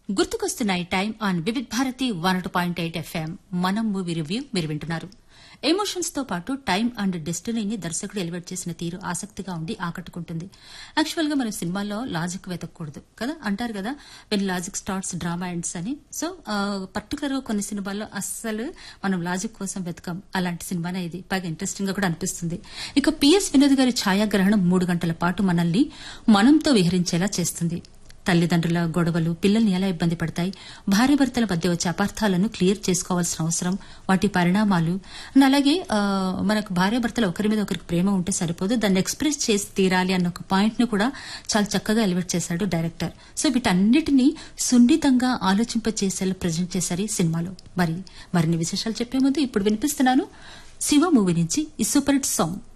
గుర్తుకొస్తున్నాయి time on Vividh Bharati one point eight FM మనం movie review మీరు వింటున్నారు ఎమోషన్స్ తో పాటు టైం అండ్ డెస్టినీని దర్శకుడు ఎలివేట్ చేసిన తీరు ఆసక్తిగా ఉండి ఆకట్టుకుంటుంది యాక్చువల్ గా మనం సినిమాల్లో లాజిక్ వెతకూడదు కదా అంటారు కదా when logic starts drama ends అని సో పర్టికులర్ గా కొన్ని సినిమాల్లో అస్సలు మనం లాజిక్ కోసం వెతకం అలాంటి సినిమానే ఇది బాగా ఇంట్రెస్టింగ్ గా కూడా అనిపిస్తుంది ఇక పిఎస్ వినోద్ గారి ఛాయాగ్రహణం మూడు గంటల పాటు మనల్ని మనంతో విహరించేలా చేస్తుంది తల్లిదండ్రుల గొడవలు పిల్లల్ని ఎలా ఇబ్బంది పడతాయి భార్యాభర్తల మధ్య వచ్చే అపార్థాలను క్లియర్ చేసుకోవాల్సిన అవసరం వాటి పరిణామాలు and అలాగే ఆ, మనకు భార్యాభర్తలు ఒకరి మీద ఒకరికి ప్రేమ ఉంటే సరిపోదు దాన్ని ఎక్స్ప్రెస్ చేసి తీరాలి అన్న ఒక పాయింట్ ని కూడా చాలా చక్కగా ఎలివేట్ చేశాడు డైరెక్టర్ సో వీటన్నిటినీ సున్నితంగా ఆలోచింపచేసేలా ప్రజెంట్ చేశారు ఈ సినిమాలో మరి మరిన్ని విశేషాలు చెప్పే ముందు ఇప్పుడు వినిపిస్తున్నాను శివ మూవీ నుంచి ఈ సూపర్ హిట్ సాంగ్